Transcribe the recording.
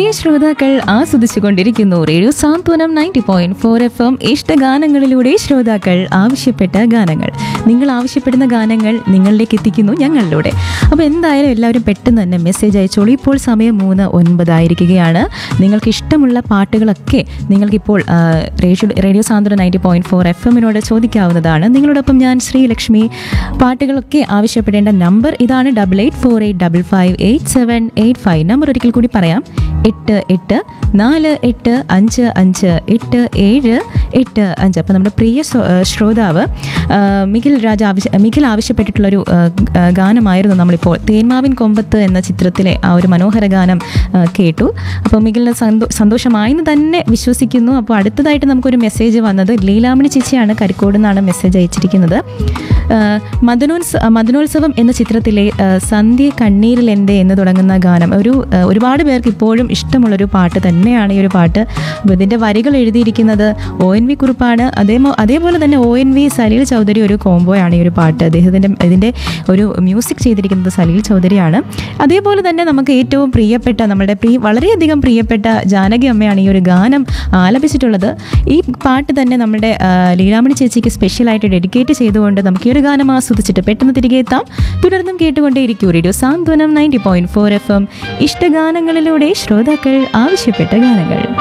ശ്രോതാക്കൾ ആസ്വദിച്ചുകൊണ്ടിരിക്കുന്നു radio Santhwanam ninety point four F M ഇഷ്ടഗാനങ്ങളിലൂടെ ശ്രോതാക്കൾ ആവശ്യപ്പെട്ട ഗാനങ്ങൾ നിങ്ങൾ ആവശ്യപ്പെടുന്ന ഗാനങ്ങൾ നിങ്ങളിലേക്ക് എത്തിക്കുന്നു ഞങ്ങളിലൂടെ അപ്പോൾ എന്തായാലും എല്ലാവരും പെട്ടെന്ന് തന്നെ മെസ്സേജ് അയച്ചോളൂ ഇപ്പോൾ സമയം മൂന്ന് ഒൻപതായിരിക്കുകയാണ് നിങ്ങൾക്ക് ഇഷ്ടമുള്ള പാട്ടുകളൊക്കെ നിങ്ങൾക്കിപ്പോൾ ആ, radio radio Santhwanam ninety point four F എമ്മിനോട് ചോദിക്കാവുന്നതാണ് നിങ്ങളോടൊപ്പം ഞാൻ ശ്രീലക്ഷ്മി പാട്ടുകളൊക്കെ ആവശ്യപ്പെടേണ്ട നമ്പർ ഇതാണ് double eight four eight double five eight seven eight five number ഒരിക്കൽ കൂടി പറയാം എട്ട് എട്ട് നാല് എട്ട് അഞ്ച് അഞ്ച് എട്ട് ഏഴ് എട്ട് അഞ്ച് അപ്പോൾ നമ്മുടെ പ്രിയ സ്വ- ആ, ശ്രോതാവ് ആ, മിഖിൽ രാജ ആവശ്യ മിഖിൽ ആവശ്യപ്പെട്ടിട്ടുള്ളൊരു ആ, ആ, ഗാനമായിരുന്നു നമ്മളിപ്പോൾ തേന്മാവിൻ കൊമ്പത്ത് എന്ന ചിത്രത്തിലെ ആ ഒരു മനോഹര ഗാനം ആ, കേട്ടു അപ്പോൾ മിഖിലിന് സന്തോ സന്തോഷമായെന്ന് തന്നെ വിശ്വസിക്കുന്നു അപ്പോൾ അടുത്തതായിട്ട് നമുക്കൊരു മെസ്സേജ് വന്നത് ലീലാമണി ചേച്ചിയാണ് കരിക്കോട് നിന്നാണ് മെസ്സേജ് അയച്ചിരിക്കുന്നത് ആ, മദനോത്സ മദനോത്സവം എന്ന ചിത്രത്തിലെ ആ, സന്ധ്യ കണ്ണീരിൽ എൻ്റെ എന്ന് തുടങ്ങുന്ന ഗാനം ഒരു ആ, ഒരുപാട് പേർക്ക് ഇപ്പോഴും ഇഷ്ടമുള്ളൊരു പാട്ട് തന്നെയാണ് ഈ ഒരു പാട്ട് അപ്പോൾ ഇതിൻ്റെ വരികൾ എഴുതിയിരിക്കുന്നത് ഒ എൻ വി കുറുപ്പാണ് അതേ അതേപോലെ തന്നെ O N V Salil Chowdhury ഒരു കോംബോയാണ് ഈ ഒരു പാട്ട് അദ്ദേഹത്തിൻ്റെ ഇതിൻ്റെ ഒരു മ്യൂസിക് ചെയ്തിരിക്കുന്നത് സലീൽ ചൗധരിയാണ് അതേപോലെ തന്നെ നമുക്ക് ഏറ്റവും പ്രിയപ്പെട്ട നമ്മുടെ പ്രിയ വളരെയധികം പ്രിയപ്പെട്ട ജാനകി അമ്മയാണ് ഈ ഒരു ഗാനം ആലപിച്ചിട്ടുള്ളത് ഈ പാട്ട് തന്നെ നമ്മുടെ ആ, ലീലാമണി ചേച്ചിക്ക് സ്പെഷ്യലായിട്ട് ഡെഡിക്കേറ്റ് ചെയ്തുകൊണ്ട് നമുക്ക് ഈ ഒരു ഗാനം ആസ്വദിച്ചിട്ട് പെട്ടെന്ന് തിരികെ എത്താം തുടർന്നും കേട്ടുകൊണ്ടേയിരിക്കും radio Santhwanam ninety point four F M ഇഷ്ടഗാനങ്ങളിലൂടെ ശ്രോതാക്കൾ ആവശ്യപ്പെട്ട ഗാനങ്ങൾ